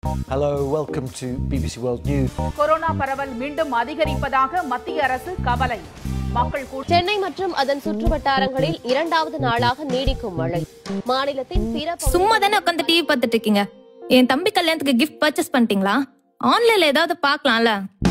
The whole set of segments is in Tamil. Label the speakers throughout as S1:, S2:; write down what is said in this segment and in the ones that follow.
S1: Hello, welcome to BBC World News.
S2: Corona பரவல் மீண்டும் அதிகரிப்பதாக மத்திய அரசு கவலை மக்கள் கூட்டம்
S3: சென்னை மற்றும் அதன் சுற்றுவட்டாரங்களில் இரண்டாவது நாளாக நீடிக்கும் மழை மாநிலத்தின் பிற பகுதி-
S4: சும்மா தானே உட்காந்து டிவி பார்த்துட்டு இருக்கீங்க என் தம்பி கல்யாணத்துக்கு கிஃப்ட் பர்ச்சேஸ் பண்ணிட்டீங்களா ஆன்லைன்ல ஏதாவது பார்க்கலாம்ல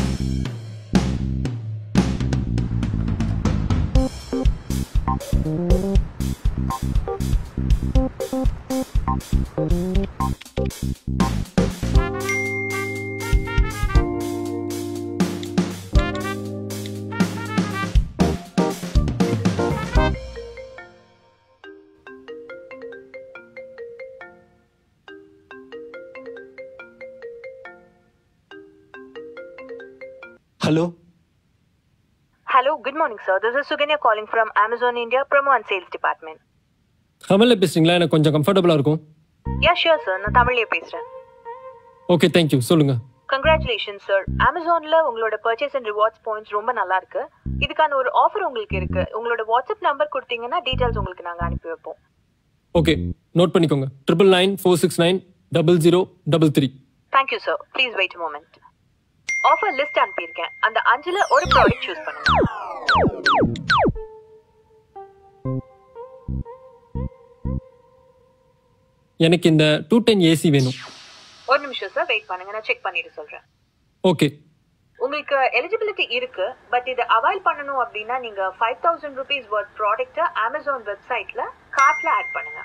S1: Hello?
S5: Hello, good morning, sir. This is Suganya calling from Amazon India Promo and Sales Department.
S6: தமிழில் பேசுறீங்களா எனக்கு கொஞ்சம் கம்ஃபர்டபுளாக இருக்கும்
S5: Yeah, sure, sir. நான் தமிழ்லயே பேசுறேன்
S6: ஓகே தேங்க்யூ சொல்லுங்கள்
S5: கங்க்ராச்சுலேஷன் சார் அமேசான்ல உங்களோட பர்ச்சேஸ் அண்ட் ரிவார்ட்ஸ் பாயிண்ட்ஸ் ரொம்ப நல்லா இருக்கு இதுக்கான ஒரு ஆஃபர் உங்களுக்கு இருக்கு உங்களோட வாட்ஸ்அப் நம்பர் கொடுத்தீங்கன்னா டீடைல்ஸ் உங்களுக்கு நாங்க அனுப்பி வைப்போம்
S6: ஓகே நோட் பண்ணிக்கோங்க triple nine four six nine double zero double three
S5: thank you sir please wait moment offer list அனுப்பியிருக்கேன் அந்த அஞ்சுல ஒரு ப்ராடக்ட் சூஸ் பண்ணுங்க
S6: எனக்கு இந்த டூ டென் ஏசி வேணும்
S5: ஒரு நிமிஷம் சார் வெயிட் பண்ணுங்க நான் செக் பண்ணிட்டு சொல்றேன்
S6: ஓகே
S5: உங்களுக்கு எலிஜிபிலிட்டி இருக்கு பட் இதை அவாய்ட் பண்ணணும் அப்படின்னா நீங்க ஃபைவ் தௌசண்ட் ருபீஸ் வர்த் ப்ராடக்ட்டை அமேசான் வெப்சைட்ல கார்ட்ல ஆட் பண்ணுங்க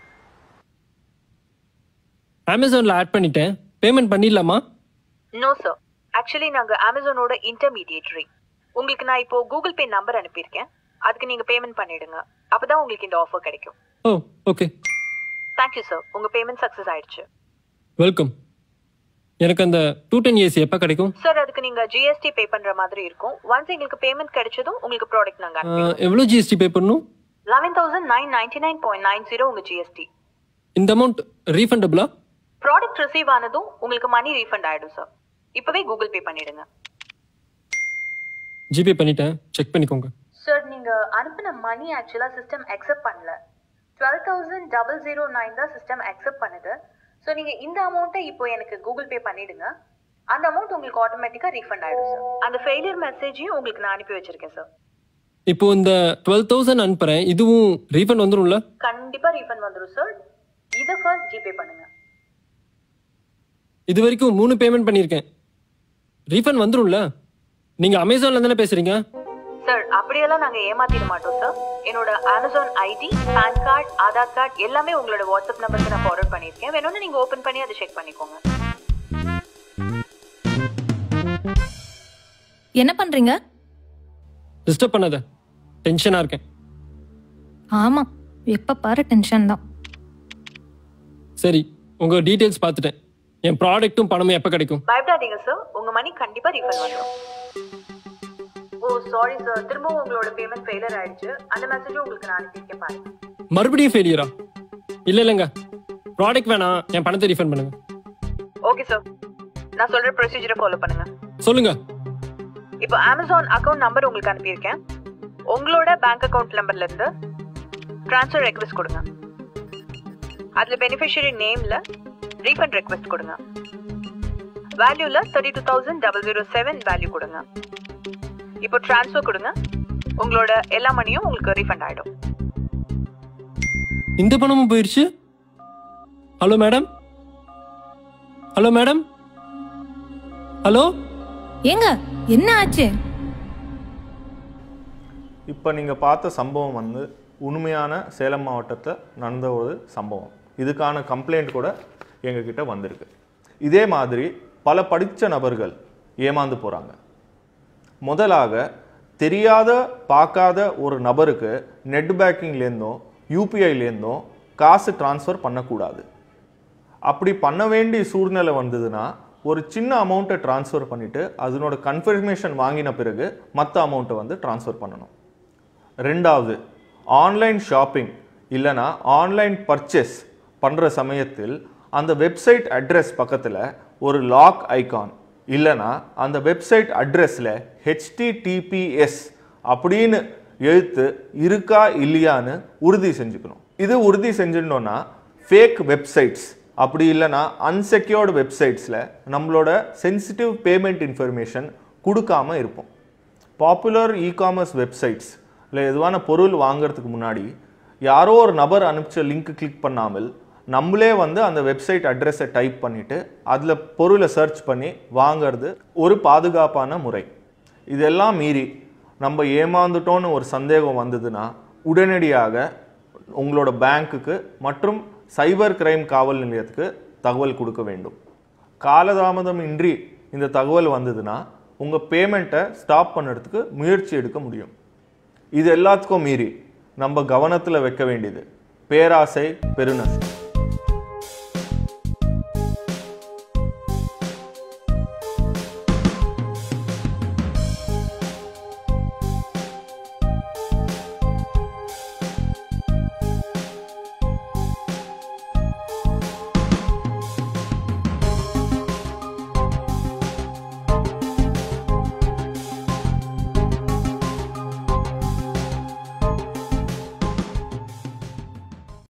S6: அமேசானில் ஆட் பண்ணிட்டேன் பேமெண்ட் பண்ணிடலாமா
S5: நோ சார் ஆக்சுவலி நாங்க அமேசானோட இன்டர்மீடியேட்டரி உங்களுக்கு நான் இப்போ கூகுள் பே நம்பர் அனுப்பியிருக்கேன் அதுக்கு நீங்க பேமெண்ட் பண்ணிடுங்க அப்பதான் உங்களுக்கு இந்த ஆஃபர் கிடைக்கும்
S6: ஓ ஓகே
S5: தேங்க்யூ சார் உங்க பேமெண்ட் சக்சஸ் ஆயிடுச்சு
S6: வெல்கம் எனக்கு அந்த டூ டென் ஏசி எப்போ கிடைக்கும்
S5: சார் அதுக்கு நீங்க ஜிஎஸ்டி பே பண்ற மாதிரி இருக்கும் ஒன்ஸ் எங்களுக்கு பேமெண்ட் கிடைச்சதும் உங்களுக்கு ப்ராடக்ட் நாங்க
S6: ஆ, எவ்வளோ ஜிஎஸ்டி பே பண்ணணும்
S5: eleven thousand nine ninety nine point nine zero உங்க ஜிஎஸ்டி
S6: இந்த அமௌண்ட் ரீஃபண்டபிளா
S5: ப்ராடக்ட் ரிசீவ் ஆனதும் உங்களுக்கு மணி ரீஃபண்ட் ஆயிடும் சார் இப்பவே கூகுள் பே பண்ணிடுங்க
S6: ஜிபே பண்ணிட்டேன் செக் பண்ணிக்கோங்க
S5: சார் நீங்க அனுப்பின மணி ஆக்சுவலா சிஸ்டம் அக்செப்ட் பண்ணல twelve thousand double zero nine தான் சிஸ்டம் அக்செப்ட் பண்ணுது ஸோ நீங்க இந்த அமௌண்ட்டை இப்போ எனக்கு கூகுள் பே பண்ணிடுங்க அந்த அமௌண்ட் உங்களுக்கு ஆட்டோமேட்டிக்கா ரீஃபண்ட் ஆயிடும் சார் அந்த ஃபெயிலியர் மெசேஜையும் உங்களுக்கு நான் அனுப்பி வச்சிருக்கேன் சார்
S6: இப்போ இந்த டுவெல் தௌசண்ட் அனுப்புகிறேன் இதுவும் ரீஃபண்ட் வந்துரும்ல
S5: கண்டிப்பா ரீஃபண்ட் வந்துடும் சார் இதை ஃபர்ஸ்ட் ஜிபே பண்ணுங்க
S6: இது வரைக்கும் மூணு பேமெண்ட் பண்ணியிருக்கேன் ரீஃபண்ட் வந்துரும்ல நீங்கள் அமேசானில் தானே பேசுகிறீங்க
S5: சார் அப்படியெல்லாம் நாங்க ஏமாத்திட மாட்டோம் சார் என்னோட Amazon ID PAN card Aadhaar card எல்லாமே உங்களோட வாட்ஸ்அப் நம்பருக்கு நான் ஃபார்வர்ட் பண்ணியிருக்கேன் வேணும்னு நீங்க ஓபன் பண்ணி அதை செக் பண்ணிக்கோங்க
S4: என்ன பண்றீங்க
S6: டிஸ்டர்ப் பண்ணாத டென்ஷனாக இருக்கேன்
S4: ஆமா எப்ப பாரு டென்ஷன் தான்
S6: சரி உங்கள் டீட்டெயில்ஸ் பார்த்துட்டேன் என் ப்ராடக்ட்டும் பணமும் எப்போ கிடைக்கும்
S5: பயப்படாதீங்க சார் உங்க மணி கண்டிப்பா ரீஃபண்ட் வந்துடும் ஓ சாரி சார் திரும்பவும் உங்களோட பேமெண்ட் ஃபெயிலியர் ஆயிடுச்சு அந்த மெசேஜும் உங்களுக்கு நான் அனுப்பியிருக்கேன் பாருங்க
S6: மறுபடியும் ஃபெயிலியரா இல்லை இல்லைங்க ப்ராடக்ட் வேணாம் என் பணத்தை ரீஃபண்ட் பண்ணுங்க
S5: ஓகே சார் நான் சொல்ற ப்ரொசீஜரை ஃபாலோ பண்ணுங்க
S6: சொல்லுங்க
S5: இப்போ அமேசான் அக்கவுண்ட் நம்பர் உங்களுக்கு அனுப்பியிருக்கேன் உங்களோட பேங்க் அக்கவுண்ட் நம்பர்ல இருந்து ட்ரான்ஸ்ஃபர் ரெக்வெஸ்ட் கொடுங்க அதுல பெனிஃபிஷியரி நேம்ல ரீஃபண்ட் ரெக்வெஸ்ட் கொடுங்க வேல்யூல thirty two thousand double zero seven value கொடுங்க இப்போ ட்ரான்ஸ்ஃபர் கொடுங்க உங்களோட எல்லா மணியும் உங்களுக்கு ரீஃபண்ட் ஆயிடும்
S6: இந்த பணமும் போயிடுச்சு hello madam hello madam hello
S4: ஏங்க என்ன ஆச்சு
S7: இப்போ நீங்கள் பார்த்த சம்பவம் வந்து உண்மையான சேலம் மாவட்டத்தில் நடந்த ஒரு சம்பவம் இதுக்கான கம்ப்ளைண்ட் கூட எங்ககிட்ட வந்திருக்கு இதே மாதிரி பல படித்த நபர்கள் ஏமாந்து போகிறாங்க முதலாக தெரியாத பார்க்காத ஒரு நபருக்கு நெட் பேங்கிங்லேருந்தும் யூபிஐலேருந்தும் காசு ட்ரான்ஸ்ஃபர் பண்ணக்கூடாது அப்படி பண்ண வேண்டிய சூழ்நிலை வந்ததுன்னா ஒரு சின்ன அமௌண்ட்டை ட்ரான்ஸ்ஃபர் பண்ணிவிட்டு அதனோட கன்ஃபர்மேஷன் வாங்கின பிறகு மற்ற அமௌண்ட்டை வந்து ட்ரான்ஸ்ஃபர் பண்ணணும் ரெண்டாவது ஆன்லைன் ஷாப்பிங் இல்லைனா ஆன்லைன் பர்ச்சேஸ் பண்ணுற சமயத்தில் அந்த வெப்சைட் அட்ரஸ் பக்கத்தில் ஒரு லாக் ஐகான் இல்லைனா அந்த வெப்சைட் அட்ரஸில் ஹெச்டிடிபிஎஸ் அப்படின்னு எழுத்து இருக்கா இல்லையான்னு உறுதி செஞ்சுக்கணும் இது உறுதி செஞ்சிடணும்னா ஃபேக் வெப்சைட்ஸ் அப்படி இல்லைன்னா அன்செக்யூர்டு வெப்சைட்ஸில் நம்மளோட சென்சிட்டிவ் பேமெண்ட் இன்ஃபர்மேஷன் கொடுக்காம இருப்போம் பாப்புலர் இ காமர்ஸ் வெப்சைட்ஸ் இல்லை எதுவான பொருள் வாங்குறதுக்கு முன்னாடி யாரோ ஒரு நபர் அனுப்பிச்ச லிங்க் கிளிக் பண்ணாமல் நம்மளே வந்து அந்த வெப்சைட் அட்ரஸை டைப் பண்ணிவிட்டு அதில் பொருளை சர்ச் பண்ணி வாங்குறது ஒரு பாதுகாப்பான முறை இதெல்லாம் மீறி நம்ம ஏமாந்துட்டோன்னு ஒரு சந்தேகம் வந்ததுன்னா உடனடியாக உங்களோட பேங்க்குக்கு மற்றும் சைபர் கிரைம் காவல் நிலையத்துக்கு தகவல் கொடுக்க வேண்டும் காலதாமதம் இன்றி இந்த தகவல் வந்ததுன்னா உங்கள் பேமெண்ட்டை ஸ்டாப் பண்ணுறதுக்கு முயற்சி எடுக்க முடியும் இது எல்லாத்துக்கும் மீறி நம்ம கவனத்தில் வைக்க வேண்டியது பேராசை பெருநஷ்டம்